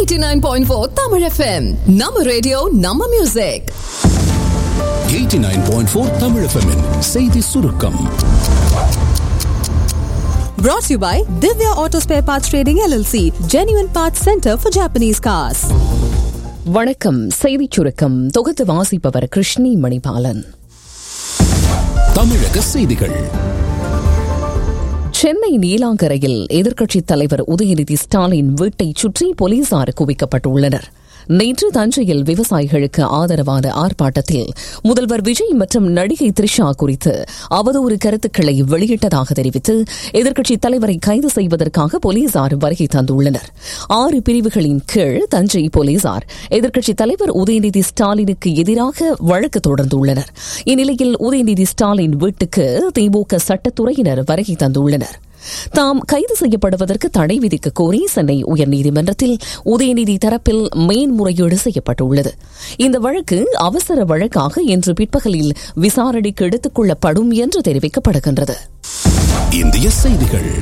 89.4 Tamil FM. நம்ம radio நம்ம music 89.4 Tamil FM -இன் செய்தி சுருக்கம் Brought to you by Divya Auto Spare Parts Trading LLC, Genuine Parts Center for Japanese Cars. வணக்கம் செய்திச் சுருக்கம் தொகுத்து வாசிப்பவர் கிருஷ்ணி மணிபாலன் தமிழக செய்திகள் சென்னை நீலாங்கரையில் எதிர்க்கட்சித் தலைவர் உதயநிதி ஸ்டாலின் வீட்டைச் சுற்றி போலீசார் குவிக்கப்பட்டுள்ளனர் நேற்று தஞ்சையில் விவசாயிகளுக்கு ஆதரவான ஆர்ப்பாட்டத்தில் முதல்வர் விஜய் மற்றும் நடிகை த்ரிஷா குறித்து அவதூறு கருத்துக்களை வெளியிட்டதாக தெரிவித்து எதிர்க்கட்சித் தலைவரை கைது செய்வதற்காக போலீசார் வருகை தந்துள்ளனர் ஆறு பிரிவுகளின் கீழ் தஞ்சை போலீசார் எதிர்க்கட்சித் தலைவர் உதயநிதி ஸ்டாலினுக்கு எதிராக வழக்கு தொடர்ந்துள்ளனர் இந்நிலையில் உதயநிதி ஸ்டாலின் வீட்டுக்கு திமுக சட்டத்துறையினர் வருகை தந்துள்ளனர் தாம் கைது செய்யப்படுவதற்கு தடை விதிக்க கோரி சென்னை உயர்நீதிமன்றத்தில் உதயநிதி தரப்பில் மேன்முறையீடு செய்யப்பட்டுள்ளது இந்த வழக்கு அவசர வழக்காக இன்று பிற்பகலில் விசாரணைக்கு எடுத்துக் கொள்ளப்படும் என்று தெரிவிக்கப்படுகின்றது இந்திய செய்திகள்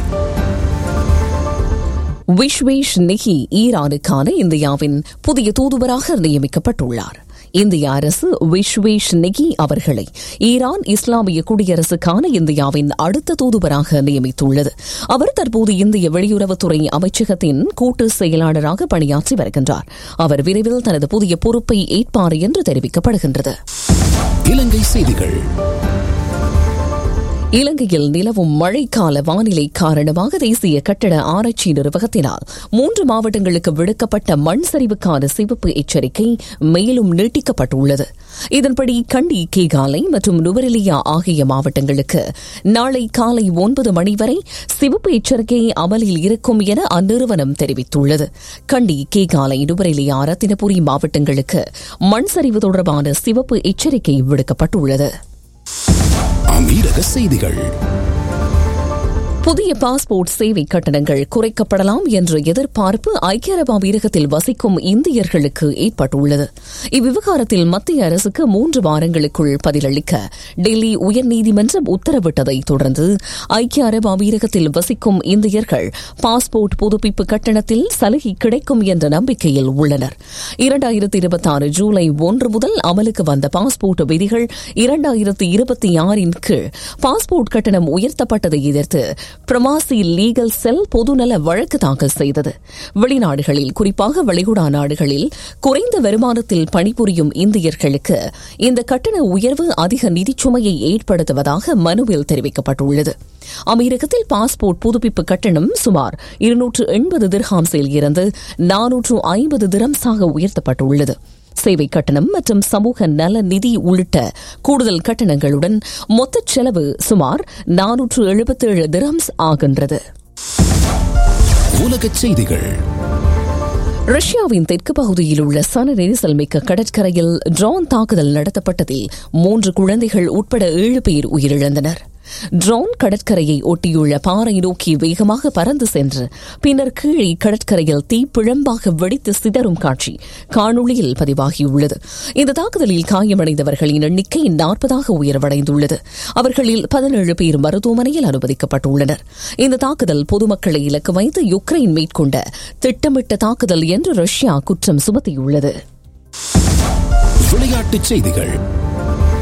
விஸ்வேஷ் நெஹி ஈரானுக்கான இந்தியாவின் புதிய தூதுவராக நியமிக்கப்பட்டுள்ளார் இந்திய அரசு விஸ்வேஷ் நெகி அவர்களை ஈரான் இஸ்லாமிய குடியரசுக்கான இந்தியாவின் அடுத்த தூதுவராக நியமித்துள்ளது அவர் தற்போது இந்திய வெளியுறவுத்துறை அமைச்சகத்தின் கூட்டு செயலாளராக பணியாற்றி வருகின்றார் அவர் விரைவில் தனது புதிய பொறுப்பை ஏற்பார் என்று தெரிவிக்கப்படுகின்றது இலங்கை செய்திகள் இலங்கையில் நிலவும் மழைக்கால வானிலை காரணமாக தேசிய கட்டட ஆராய்ச்சி நிர்வாகத்தினால் மூன்று மாவட்டங்களுக்கு விடுக்கப்பட்ட மண் சரிவுக்கான சிவப்பு எச்சரிக்கை மேலும் நீட்டிக்கப்பட்டுள்ளது இதன்படி கண்டி கேகாலை மற்றும் நுவரெலியா ஆகிய மாவட்டங்களுக்கு நாளை காலை ஒன்பது மணி வரை சிவப்பு எச்சரிக்கை அமலில் இருக்கும் என அந்நிறுவனம் தெரிவித்துள்ளது கண்டி கேகாலை நுவரெலியா ரத்தினபுரி மாவட்டங்களுக்கு மண் சரிவு தொடர்பான சிவப்பு எச்சரிக்கை விடுக்கப்பட்டுள்ளது அமீரக செய்திகள் புதிய பாஸ்போர்ட் சேவை கட்டணங்கள் குறைக்கப்படலாம் என்ற எதிர்பார்ப்பு ஐக்கிய அரபு அமீரகத்தில் வசிக்கும் இந்தியர்களுக்கு ஏற்பட்டுள்ளது இவ்விவகாரத்தில் மத்திய அரசுக்கு மூன்று வாரங்களுக்குள் பதிலளிக்க டெல்லி உயர்நீதிமன்றம் உத்தரவிட்டதை தொடர்ந்து ஐக்கிய அரபு அமீரகத்தில் வசிக்கும் இந்தியர்கள் பாஸ்போர்ட் புதுப்பிப்பு கட்டணத்தில் சலுகை கிடைக்கும் என்ற நம்பிக்கையில் உள்ளனர் இரண்டாயிரத்தி இருபத்தி ஆறு ஜூலை ஒன்று முதல் அமலுக்கு வந்த பாஸ்போர்ட் விதிகள் இரண்டாயிரத்தி இருபத்தி ஆறின் கீழ் பாஸ்போர்ட் கட்டணம் உயர்த்தப்பட்டதை எதிர்த்து பிரமாசி லீகல் செல் பொதுநல வழக்கு தாக்கல் செய்தது வெளிநாடுகளில் குறிப்பாக வளைகுடா நாடுகளில் குறைந்த வருமானத்தில் பணிபுரியும் இந்தியர்களுக்கு இந்த கட்டண உயர்வு அதிக நிதிச்சுமையை ஏற்படுத்துவதாக மனுவில் தெரிவிக்கப்பட்டுள்ளது அமீரகத்தில் பாஸ்போர்ட் புதுப்பிப்பு கட்டணம் சுமார் இருநூற்று எண்பது திர்ஹாம்ஸில் இருந்து நானூற்று ஐம்பது திரம்ஸாக உயர்த்தப்பட்டுள்ளது சேவை கட்டணம் மற்றும் சமூக நல நிதி உள்ளிட்ட கூடுதல் கட்டணங்களுடன் மொத்த செலவு சுமார் நானூற்று எழுபத்தேழு திரம்ஸ் ஆகின்றது உலகச் செய்திகள் ரஷ்யாவின் தெற்கு பகுதியில் உள்ள சன நெரிசல் மிக்க கடற்கரையில் ட்ரோன் தாக்குதல் நடத்தப்பட்டதில் மூன்று குழந்தைகள் உட்பட ஏழு பேர் உயிரிழந்தனர் ட்ரோன் கடற்கரையை ஒட்டியுள்ள பாறை நோக்கி வேகமாக பறந்து சென்று பின்னர் கீழே கடற்கரையில் தீப்பிழம்பாக வெடித்து சிதறும் காட்சி காணொளியில் பதிவாகியுள்ளது இந்த தாக்குதலில் காயமடைந்தவர்களின் எண்ணிக்கை நாற்பதாக உயர்வடைந்துள்ளது அவர்களில் பதினேழு பேர் மருத்துவமனையில் அனுமதிக்கப்பட்டுள்ளனர் இந்த தாக்குதல் பொதுமக்களை இலக்கு வைத்து யுக்ரைன் மேற்கொண்ட திட்டமிட்ட தாக்குதல் என்று ரஷ்யா குற்றம் சுமத்தியுள்ளது விளையாட்டுச் செய்திகள்